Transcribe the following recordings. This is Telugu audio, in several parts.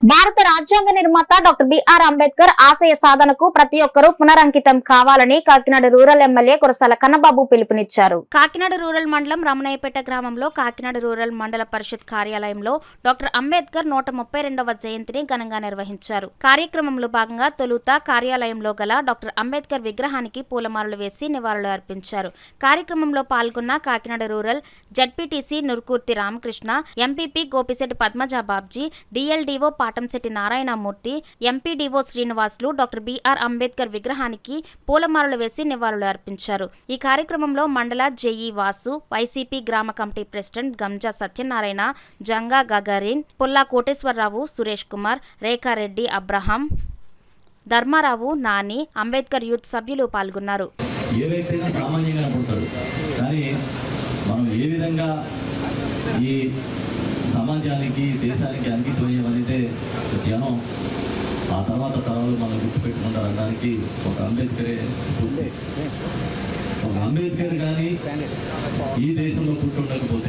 భారత రాజ్యాంగ నిర్మాత డాక్టర్ బిఆర్ అంబేద్కర్ ఆశయ సాధనకు ప్రతి ఒక్కరూ పునరంకితం కావాలని కాకినాడ రూరల్ ఎమ్మెల్యే కురసాల కన్నబాబు పిలుపునిచ్చారు కాకినాడ రూరల్ మండలం రమణయ్యపేట గ్రామంలో కాకినాడ రూరల్ మండల పరిషత్ కార్యాలయంలో డాక్టర్ అంబేద్కర్ నూట ముప్పై రెండవ జయంతిని ఘనంగా నిర్వహించారు కార్యక్రమంలో భాగంగా తొలుత కార్యాలయంలో గల డాక్టర్ అంబేద్కర్ విగ్రహానికి పూలమాలలు వేసి నివాళులు అర్పించారు కార్యక్రమంలో పాల్గొన్న Kakinada rural ZPTC Nurkurthi Ramakrishna MPP Gopisetti Padmaja Babji DLDO Patamsetti Narayanamurthy MPDO Srinivasulu doctor BR Ambedkar విగ్రహానికి పూలమాలలు వేసి నివాళులు అర్పించారు ఈ కార్యక్రమంలో మండల జేఈ వాసు వైసీపీ గ్రామ committee president Ganja Satyanarayana Janga Gagarin Pulla Koteswararao Suresh Kumar Rekhareddy Abraham Dharmarao Nani Ambedkar youth సభ్యులు పాల్గొన్నారు ఏ వ్యక్తి అయినా సామాన్యంగా పుడతాడు కానీ మనం ఏ విధంగా ఈ సమాజానికి దేశానికి అంకితం అయ్యామనేదే జనం ఆ తర్వాత తరాలు మనం గుర్తుపెట్టుకుంటారు అనడానికి ఒక అంబేద్కరే స్ఫూర్తి ఒక అంబేద్కర్ కానీ ఈ దేశంలో పుట్టుండకపోతే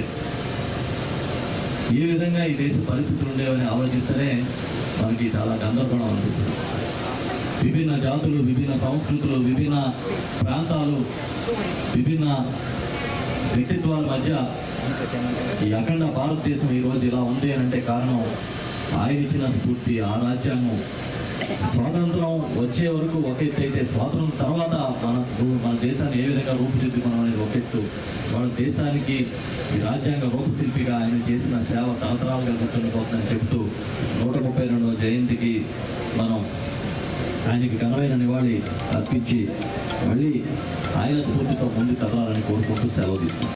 ఏ విధంగా ఈ దేశ పరిస్థితులు ఉండేవని ఆలోచిస్తేనే మనకి చాలా గందరగోళం అనిపిస్తుంది విభిన్న జాతులు విభిన్న సంస్కృతులు విభిన్న ప్రాంతాలు విభిన్న వ్యక్తిత్వాల మధ్య ఈ అఖండ భారతదేశం ఈరోజు ఇలా ఉంది అని అంటే కారణం ఆయన ఇచ్చిన స్ఫూర్తి ఆ రాజ్యాంగం స్వాతంత్రం వచ్చే వరకు ఒక ఎత్తు అయితే స్వాతంత్రం తర్వాత మన మన దేశాన్ని ఏ విధంగా రూపుదిద్దుకున్నాం అనేది ఒక ఎత్తు మన దేశానికి ఈ రాజ్యాంగ రూపశిల్పిగా ఆయన చేసిన సేవ తరతరాలుగా గుర్తుండిపోతుందని చెబుతూ నూట ముప్పై రెండవ జయంతికి మనం ఆయనకి ఘనమైన నివాళి అర్పించి మళ్ళీ ఆయన స్ఫూర్తితో ముందు కదలాలని కోరుకుంటూ సెలవు తీసుకుంటాం